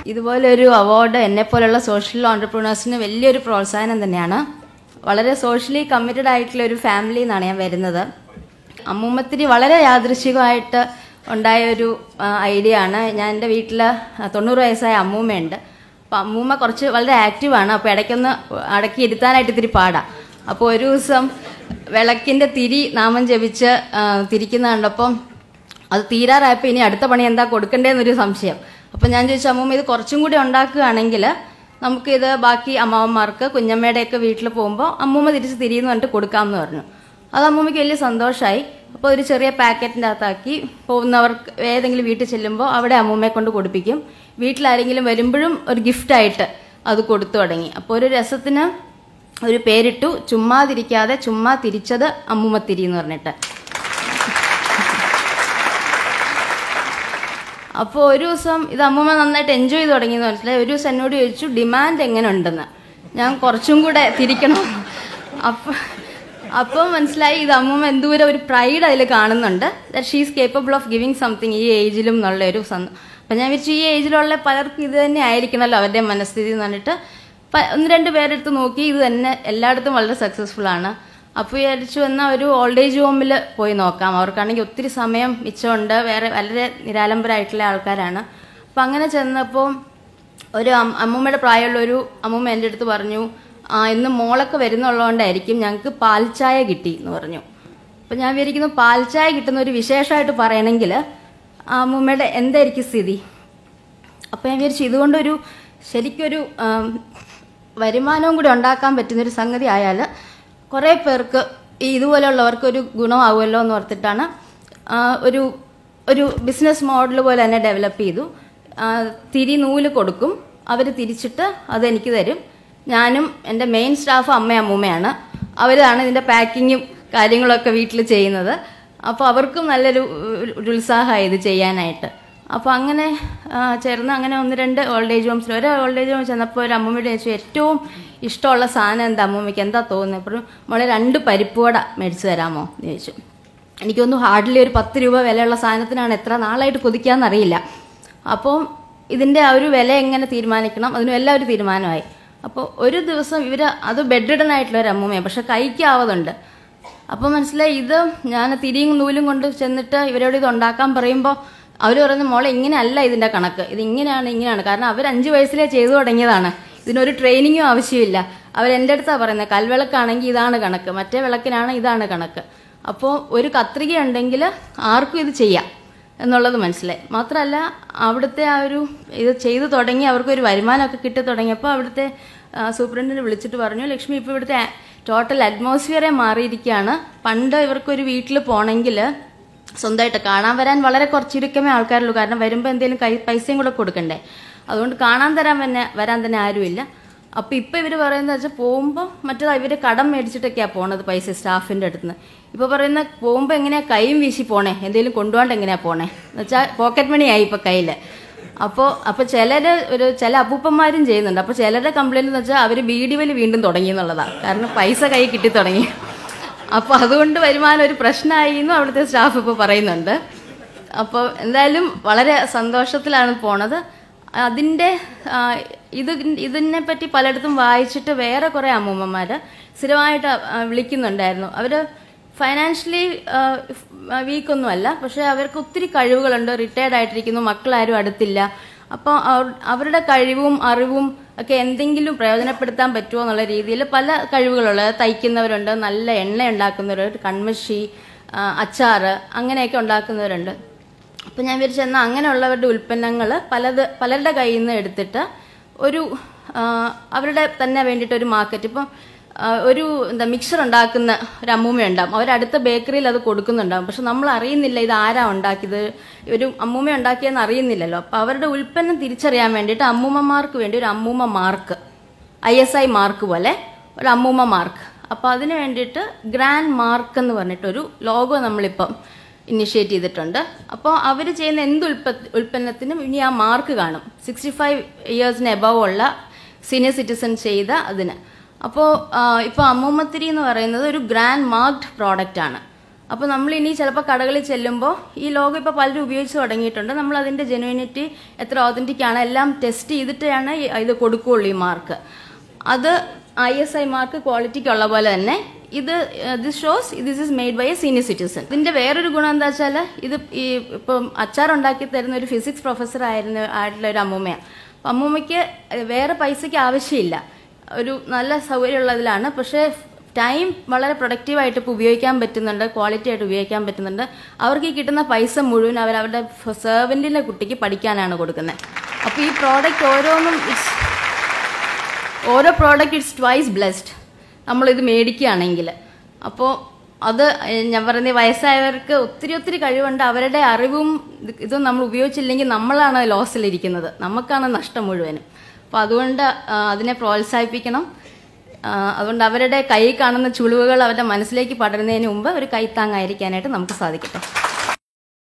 ഇതുപോലൊരു അവാർഡ് എന്നെ പോലുള്ള സോഷ്യൽ ഓണ്ടർപ്രണേഴ്സിന് വലിയൊരു പ്രോത്സാഹനം തന്നെയാണ് വളരെ സോഷ്യലി കമ്മിറ്റഡ് ആയിട്ടുള്ള ഒരു ഫാമിലിയിൽ നിന്നാണ് ഞാൻ വരുന്നത് അമ്മൂമ്മത്തിരി വളരെ യാദൃശികമായിട്ട് ഉണ്ടായ ഒരു ഐഡിയ ആണ് ഞാൻ എൻ്റെ വീട്ടിൽ തൊണ്ണൂറ് വയസ്സായ അമ്മൂമ്മയുണ്ട് അപ്പം അമ്മൂമ്മ കുറച്ച് വളരെ ആക്റ്റീവാണ് അപ്പോൾ ഇടയ്ക്കൊന്ന് അടക്കി ഇരുത്താനായിട്ട് ഇത്തിരി പാടാം അപ്പോൾ ഒരു ദിവസം വിളക്കിൻ്റെ തിരി നാമം ജപിച്ച് ആ, തിരിക്കുന്ന കണ്ടപ്പം അത് തീരാറായപ്പോൾ ഇനി അടുത്ത പണി എന്താ കൊടുക്കണ്ടേന്നൊരു സംശയം അപ്പം ഞാൻ ചോദിച്ചു അമ്മൂമ്മ ഇത് കുറച്ചും കൂടി ഉണ്ടാക്കുകയാണെങ്കിൽ നമുക്കിത് ബാക്കി അമ്മാവന്മാർക്ക് കുഞ്ഞമ്മയുടെയൊക്കെ വീട്ടിൽ പോകുമ്പോൾ അമ്മൂമ്മ തിരിച്ച് തിരിയെന്ന് പറഞ്ഞിട്ട് കൊടുക്കാമെന്ന് പറഞ്ഞു അത് അമ്മൂമ്മയ്ക്ക് വലിയ സന്തോഷമായി അപ്പോൾ ഒരു ചെറിയ പാക്കറ്റിൻ്റെ അകത്താക്കി പോകുന്നവർക്ക് ഏതെങ്കിലും വീട്ടിൽ ചെല്ലുമ്പോൾ അവിടെ അമ്മൂമ്മയെ കൊണ്ട് കൊടുപ്പിക്കും വീട്ടിലാരെങ്കിലും വരുമ്പോഴും ഒരു ഗിഫ്റ്റായിട്ട് അത് കൊടുത്തു തുടങ്ങി അപ്പോൾ ഒരു രസത്തിന് ഒരു പേരിട്ടു ചുമ്മാതിരിക്കാതെ ചുമ്മാ തിരിച്ചത് അമ്മൂമ്മത്തിരി എന്ന് പറഞ്ഞിട്ട് അപ്പോൾ ഒരു ദിവസം ഇത് അമ്മൂമ്മ നന്നായിട്ട് എൻജോയ് ചെയ്ത് തുടങ്ങിയെന്ന് മനസ്സിലായി ഒരു ദിവസം എന്നോട് ചോദിച്ചു ഡിമാൻഡ് എങ്ങനെ ഉണ്ടെന്ന് ഞാൻ കുറച്ചും കൂടെ തിരിക്കണം അപ്പം അപ്പം മനസ്സിലായി ഇത് അമ്മൂമ്മ എന്തോരം ഒരു പ്രൈഡ് അതിൽ കാണുന്നുണ്ട് that she's capable of giving something ഈ ഏജിലും എന്നുള്ള ഒരു സന്ത അപ്പം ഞാൻ വിചാരിച്ചു ഈ ഏജിലുള്ള പലർക്കും ഇത് തന്നെ ആയിരിക്കണമല്ലോ അവരുടെ മനസ്ഥിതി എന്ന് പറഞ്ഞിട്ട് പ- ഒന്ന് രണ്ട് പേരെടുത്ത് നോക്കി ഇത് തന്നെ എല്ലായിടത്തും വളരെ സക്സസ്ഫുൾ ആണ് അപ്പോൾ വിചാരിച്ചു എന്നാൽ ഒരു ഓൾഡ് ഏജ് ഹോമിൽ പോയി നോക്കാം അവർക്കാണെങ്കിൽ ഒത്തിരി സമയം മിച്ചമുണ്ട് വേറെ വളരെ നിരാലംബരായിട്ടുള്ള ആൾക്കാരാണ് അപ്പം അങ്ങനെ ചെന്നപ്പോൾ ഒരു അം- അമ്മൂമ്മയുടെ പ്രായമുള്ള ഒരു അമ്മൂമ്മ എൻ്റെ അടുത്ത് പറഞ്ഞു ആ ഇന്ന് മോളൊക്കെ വരുന്നുള്ളതുകൊണ്ടായിരിക്കും ഞങ്ങൾക്ക് പാൽച്ചായ കിട്ടി എന്ന് പറഞ്ഞു അപ്പം ഞാൻ വിചാരിക്കുന്നു പാൽച്ചായ കിട്ടുന്ന ഒരു വിശേഷമായിട്ട് പറയണമെങ്കിൽ ആ അമ്മൂമ്മയുടെ എന്തായിരിക്കും സ്ഥിതി അപ്പോൾ ഞാൻ വിചാരിച്ചു ഇതുകൊണ്ടൊരു ശരിക്കൊരു ആം, വരുമാനവും കൂടി ഉണ്ടാക്കാൻ പറ്റുന്നൊരു സംഗതി ആയാൽ കുറേ പേർക്ക് ഈ ഇതുപോലെയുള്ളവർക്ക് ഒരു ഗുണമാവുമല്ലോ എന്ന് ഓർത്തിട്ടാണ് ആ, ഒരു ഒരു ബിസിനസ് മോഡൽ പോലെ തന്നെ ഡെവലപ്പ് ചെയ്തു ആ, തിരി നൂല് കൊടുക്കും അവർ തിരിച്ചിട്ട് അതെനിക്ക് തരും ഞാനും എൻ്റെ മെയിൻ സ്റ്റാഫ് അമ്മയും അമ്മൂമ്മയാണ് അവരാണ് ഇതിൻ്റെ പാക്കിങ്ങും കാര്യങ്ങളൊക്കെ വീട്ടിൽ ചെയ്യുന്നത് അപ്പോൾ അവർക്കും നല്ലൊരു ഒരു- ഒരു ഉത്സാഹമായി ഇത് ചെയ്യാനായിട്ട് അപ്പോൾ അങ്ങനെ ആ, ചേർന്ന് അങ്ങനെ ഒന്ന് രണ്ട് ഓൾഡ് ഏജ് ഹോംസിൽ ഒരു ഓൾഡ് ഏജ് ഹോം ചെന്നപ്പോൾ ഒരു അമ്മൂമ്മയുടെ ചോദിച്ചു ഏറ്റവും ഇഷ്ടമുള്ള സാധനം എന്താ അമ്മൂമ്മയ്ക്ക് എന്താ തോന്നുന്നത് അപ്പോൾ മോളെ രണ്ട് പരിപ്പുവട മേടിച്ചു തരാമോ എന്ന് ചോദിച്ചു എനിക്കൊന്നും ഹാർഡ്ലി ഒരു പത്ത് രൂപ വിലയുള്ള സാധനത്തിനാണ് എത്ര നാളായിട്ട് കൊതിക്കാന്നറിയില്ല അപ്പോൾ ഇതിൻ്റെ ആ ഒരു വില എങ്ങനെ തീരുമാനിക്കണം അതിനും എല്ലാം ഒരു തീരുമാനമായി അപ്പോൾ ഒരു ദിവസം ഇവർ അത് ബെഡ് ആയിട്ടുള്ള ഒരു അമ്മൂമ്മയാണ് പക്ഷെ കൈക്കാവതുണ്ട് അപ്പോൾ മനസ്സിലായി ഇത് ഞാൻ തിരിയും നൂലും കൊണ്ട് ചെന്നിട്ട് ഇവരോട് ഇത് ഉണ്ടാക്കാൻ പറയുമ്പോൾ അവർ പറയുന്ന മോളെ ഇങ്ങനെയല്ല ഇതിൻ്റെ കണക്ക് ഇത് ഇങ്ങനെയാണ് ഇങ്ങനെയാണ് കാരണം അവർ അഞ്ച് വയസ്സിലേ ചെയ്തു തുടങ്ങിയതാണ് ഇതിനൊരു ട്രെയിനിങ്ങും ആവശ്യമില്ല അവർ എൻ്റെ അടുത്താണ് പറയുന്നത് കൽവിളക്കാണെങ്കിൽ ഇതാണ് കണക്ക് മറ്റേ വിളക്കിനാണ് ഇതാണ് കണക്ക് അപ്പോൾ ഒരു കത്രിക ഉണ്ടെങ്കിൽ ആർക്കും ഇത് ചെയ്യാം എന്നുള്ളത് മനസ്സിലായി മാത്രമല്ല അവിടുത്തെ ആ ഒരു ഇത് ചെയ്തു തുടങ്ങി അവർക്കൊരു വരുമാനമൊക്കെ കിട്ടി തുടങ്ങിയപ്പോൾ അവിടുത്തെ സൂപ്രണ്ടിനെ വിളിച്ചിട്ട് പറഞ്ഞു ലക്ഷ്മി ഇപ്പോൾ ഇവിടുത്തെ ടോട്ടൽ അറ്റ്മോസ്ഫിയറെ മാറിയിരിക്കുകയാണ് പണ്ട് ഇവർക്കൊരു വീട്ടിൽ പോകണമെങ്കിൽ സ്വന്തമായിട്ട് കാണാൻ വരാൻ വളരെ കുറച്ച് ചുരുക്കമേ ആൾക്കാരുള്ളൂ കാരണം വരുമ്പോൾ എന്തെങ്കിലും കൈ പൈസയും കൂടെ കൊടുക്കണ്ടേ അതുകൊണ്ട് കാണാൻ തരാൻ തന്നെ വരാൻ തന്നെ ആരുമില്ല അപ്പോൾ ഇപ്പോൾ ഇവർ പറയുന്നത് വെച്ചാൽ പോകുമ്പോൾ മറ്റേത് ഇവർ കടം മേടിച്ചിട്ടൊക്കെയാണ് പോണത് പൈസ സ്റ്റാഫിൻ്റെ അടുത്ത് നിന്ന് ഇപ്പോൾ പറയുന്ന പോകുമ്പോൾ എങ്ങനെയാണ് കൈയും വീശി പോണേ എന്തെങ്കിലും കൊണ്ടുപോകാണ്ട് എങ്ങനെയാണ് പോണേ എന്ന് വെച്ചാൽ പോക്കറ്റ് മണി ആയി ഇപ്പോൾ കയ്യിൽ അപ്പോൾ അപ്പോൾ ചിലർ ഒരു ചില അപ്പൂപ്പന്മാരും ചെയ്യുന്നുണ്ട് അപ്പോൾ ചിലരുടെ കംപ്ലൈൻറ്റ് എന്ന് വെച്ചാൽ അവർ ബീഡി വലി വീണ്ടും തുടങ്ങി എന്നുള്ളതാണ് കാരണം പൈസ കൈ കിട്ടി തുടങ്ങി അപ്പോൾ അതുകൊണ്ട് വരുമാനം ഒരു പ്രശ്നമായി എന്നും അവിടുത്തെ സ്റ്റാഫ് ഇപ്പോൾ പറയുന്നുണ്ട് അപ്പോൾ എന്തായാലും വളരെ സന്തോഷത്തിലാണ് പോണത് അതിൻ്റെ ആ, ഇത് ഇതിനെ പറ്റി പലയിടത്തും വായിച്ചിട്ട് വേറെ കുറേ അമ്മൂമ്മമാർ സ്ഥിരമായിട്ട് ആ, വിളിക്കുന്നുണ്ടായിരുന്നു അവർ ഫൈനാൻഷ്യലി വീക്കൊന്നുമല്ല പക്ഷേ അവർക്ക് ഒത്തിരി കഴിവുകളുണ്ട് റിട്ടയർഡ് ആയിട്ടിരിക്കുന്നു മക്കളാരും അടുത്തില്ല അപ്പോൾ അവരുടെ കഴിവും അറിവും ഒക്കെ എന്തെങ്കിലും പ്രയോജനപ്പെടുത്താൻ പറ്റുമോ എന്നുള്ള രീതിയിൽ പല കഴിവുകളുണ്ട് തയ്ക്കുന്നവരുണ്ട് നല്ല എണ്ണ ഉണ്ടാക്കുന്നവരുണ്ട് കൺമഷി ആ, അച്ചാറ് അങ്ങനെയൊക്കെ ഉണ്ടാക്കുന്നവരുണ്ട് അപ്പം ഞാൻ വിചാരിച്ചു എന്നാൽ അങ്ങനെയുള്ളവരുടെ ഉൽപ്പന്നങ്ങൾ പലത് പലരുടെ കയ്യിൽ നിന്ന് എടുത്തിട്ട് ഒരു ആ, അവരുടെ തന്നെ വേണ്ടിയിട്ട് ഒരു മാർക്കറ്റ് ഇപ്പം ആ, ഒരു എന്താ മിക്സർ ഉണ്ടാക്കുന്ന ഒരു അമ്മൂമ്മയുണ്ടാവും അവരടുത്ത ബേക്കറിയിൽ അത് കൊടുക്കുന്നുണ്ടാവും പക്ഷെ നമ്മൾ അറിയുന്നില്ല ഇത് ആരാ ഉണ്ടാക്കിയത് ഒരു അമ്മൂമ്മ ഉണ്ടാക്കിയെന്ന് അറിയുന്നില്ലല്ലോ അപ്പം അവരുടെ ഉൽപ്പന്നം തിരിച്ചറിയാൻ വേണ്ടിയിട്ട് അമ്മൂമ്മമാർക്ക് വേണ്ടി ഒരു അമ്മൂമ്മ mark I S I mark പോലെ ഒരു അമ്മൂമ്മ മാർക്ക് അപ്പോൾ അതിന് വേണ്ടിയിട്ട് ഗ്രാൻഡ് മാർക്ക് എന്ന് പറഞ്ഞിട്ടൊരു ലോഗോ നമ്മളിപ്പം ഇനിഷ്യേറ്റ് ചെയ്തിട്ടുണ്ട് അപ്പോൾ അവർ ചെയ്യുന്ന എന്ത് ഉൽപ്പ ഉൽപ്പന്നത്തിനും ഇനി ആ മാർക്ക് കാണും സിക്സ്റ്റി ഫൈവ് ഇയേഴ്സിന് എബവ് ഉള്ള സീനിയർ സിറ്റിസൺ ചെയ്ത അതിന് അപ്പോൾ ഇപ്പോൾ അമ്മൂമ്മത്തിരി എന്ന് പറയുന്നത് ഒരു ഗ്രാൻഡ് മാർക്ഡ് പ്രോഡക്റ്റ് ആണ് അപ്പോൾ നമ്മൾ ഇനി ചിലപ്പോൾ കടകളിൽ ചെല്ലുമ്പോൾ ഈ ലോഗോ ഇപ്പോൾ പലരും ഉപയോഗിച്ച് തുടങ്ങിയിട്ടുണ്ട് നമ്മൾ അതിൻ്റെ ജെനുവിനിറ്റി എത്ര ഓതൻറ്റിക് ആണ് എല്ലാം ടെസ്റ്റ് ചെയ്തിട്ടാണ് ഈ- ഇത് കൊടുക്കുകയുള്ളൂ ഈ മാർക്ക് അത് ഐ എസ് ഐ മാർക്ക് ക്വാളിറ്റിക്കുള്ള പോലെ തന്നെ ഇത് this shows this is made by a senior citizen ഇതിന്റെ വേറൊരു ഗുണം എന്താ വെച്ചാൽ ഇത് ഈ ഇപ്പം അച്ചാർ ഉണ്ടാക്കി തരുന്ന ഒരു ഫിസിക്സ് പ്രൊഫസർ ആയിരുന്ന ആയിട്ടുള്ള ഒരു അമ്മൂമ്മയാണ് അപ്പം അമ്മൂമ്മയ്ക്ക് വേറെ പൈസയ്ക്ക് ആവശ്യമില്ല ഒരു നല്ല സൗകര്യമുള്ളതിലാണ് പക്ഷേ ടൈം വളരെ പ്രൊഡക്റ്റീവായിട്ട് ഇപ്പോൾ ഉപയോഗിക്കാൻ പറ്റുന്നുണ്ട് ക്വാളിറ്റി ആയിട്ട് ഉപയോഗിക്കാൻ പറ്റുന്നുണ്ട് അവർക്ക് ഈ കിട്ടുന്ന പൈസ മുഴുവൻ അവർ അവരുടെ സെർവൻറ്റിൻ്റെ കുട്ടിക്ക് പഠിക്കാനാണ് കൊടുക്കുന്നത് അപ്പോൾ ഈ പ്രോഡക്റ്റ് ഓരോന്നും ഇറ്റ്സ് ഓരോ പ്രോഡക്റ്റ് ഇറ്റ്സ് ട്വൈസ് ബ്ലെസ്ഡ് നമ്മളിത് മേടിക്കുകയാണെങ്കിൽ അപ്പോൾ അത് ഏഹ്, ഞാൻ പറയുന്ന വയസ്സായവർക്ക് ഒത്തിരി ഒത്തിരി കഴിവുണ്ട് അവരുടെ അറിവും ഇത് ഇതും നമ്മൾ ഉപയോഗിച്ചില്ലെങ്കിൽ നമ്മളാണ് ലോസിലിരിക്കുന്നത് നമുക്കാണ് നഷ്ടം മുഴുവനും അപ്പോൾ അതുകൊണ്ട് ആ, അതിനെ പ്രോത്സാഹിപ്പിക്കണം ആ, അതുകൊണ്ട് അവരുടെ കൈ കാണുന്ന ചുളിവുകൾ അവരുടെ മനസ്സിലേക്ക് പടരുന്നതിന് മുമ്പ് ഒരു കൈത്താങ്ങായിരിക്കാനായിട്ട് നമുക്ക് സാധിക്കട്ടെ